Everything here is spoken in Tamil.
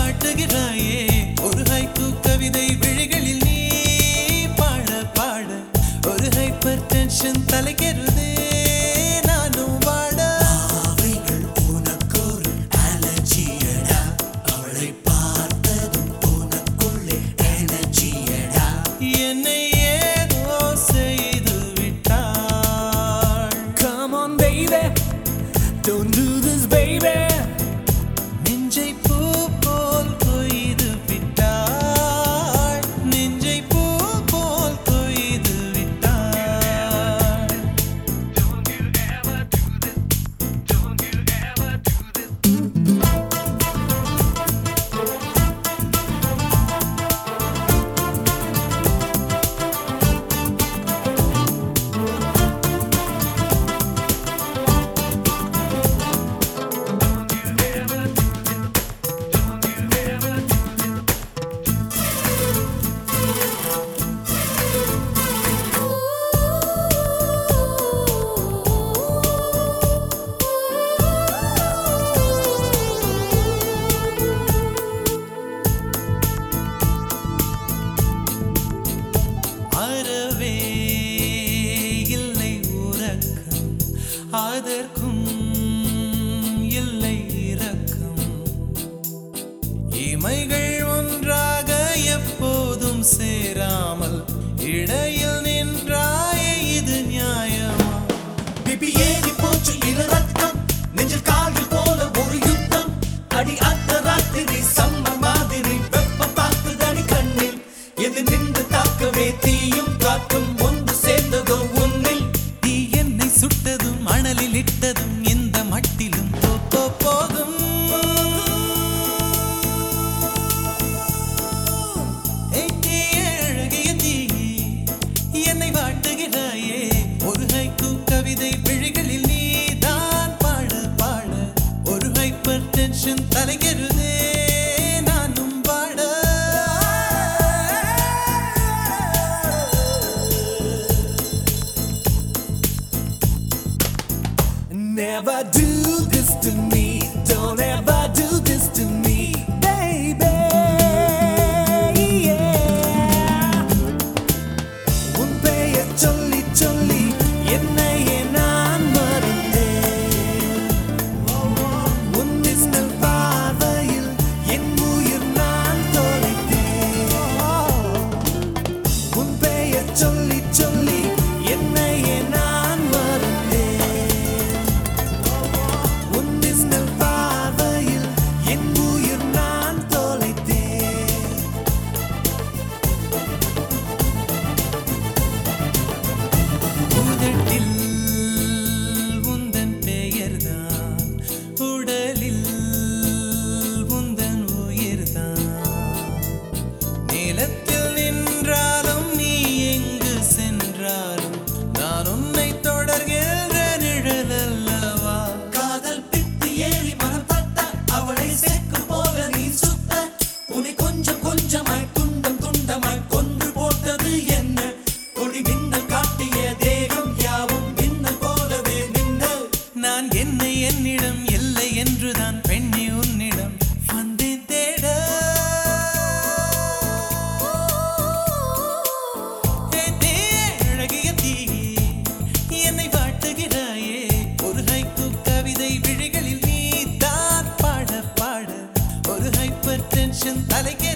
வாட்டுகிறாயே ஒரு ஹைக்கு கவிதை விழிகளில் நீ பாட பாட ஒரு ஹைப்பர் டென்ஷன் தலைக்கிறதே நானும் வாட அவைகள் உனக்கொரு அலர்ஜியடா அவளை பார்த்ததும் உனக்குள்ளே எனர்ஜியடா என்னை ஏதோ செய்து விட்டாள் Come on baby don't do this baby நெஞ்சை பூ போல் கொய்து விட்டாள் நெஞ்சை பூ போல் கொய்து விட்டாள் அறவே இல்லை உறக்கம் அதற்கும் இல்லை இரக்கம் இமைகள் ஒன்றாக எப்போதும் சேராமல் இடையில் நின்றாயே இது நியாயமா பிபி ஏறி போச்சு இள ரத்தம் நெஞ்சில் கால்கள் போல ஒரு யுத்தம் அடி அந்த ராத்திரி சம்ம மாதிரி வெப்பம் தாக்குதடி கண்ணில் எது நின்று தாக்கவே தீயும் காற்றும் ஒன்று சேர்ந்ததோ உன்னில் தீ என்னை சுட்டதும் அனலில் இட்டதும் இந்த மட்டிலும் போ, போ, போகும் ஏய், தீயே, அழகிய தீயே, என்னை வாட்டுகிறாயே ஒரு ஹைக்கு கவிதை விழிகளில் நீதான் பாட பாட ஒரு ஹைப்பர் டென்ஷன் தலைகிறதே நானும் பாட Never do this to me. Don't ever do this to me, baby. Yeah. உன் பெயர் சொல்லி சொல்லி என்னையே நான் மறந்தேன் உன் மின்னல் பார்வையில் என் உயிர் நான் தொலைத்தேன் உன் பெயர் சொல்லி சொல்லி என்னையே நான் மறந்தேன் உன் மின்னல் பார்வையில் என் உயிர் நான் தொலைத்தேன் உதட்டில் உந்தன் பெயர்தான் உடலில் உந்தன் உயிர்தான் நிலத்தில் நின்றாலும் நீ எங்கு சென்றாலும் நான் உன்னை தொடர்கின்ற நிழல் அல்லவா காதல் பித்து ஏறி மனம் தட்ட அவளை செக்கு போல நீ சுத்த உன்னை கொஞ்சம் கொஞ்சமாய் துண்டம் துண்டமாய் கொன்று போட்டது என்ன கொடி மின்னல் காட்டிய தேகம் யாவும் மின்னல் போலவே மின்னல் நான் என்னை என்னிடம் இல்லை என்றுதான் பெண்ணி உன்னிடம் வந்தேன் தேட ஏ தீயே, அழகிய தீயே, என்னை வாட்டுகிறாயே ஒரு ஹைக்கு கவிதை விழிகளில் நீ தான் பாட பாட ஒரு ஹைப்பர் டென்ஷன் தலைக்கு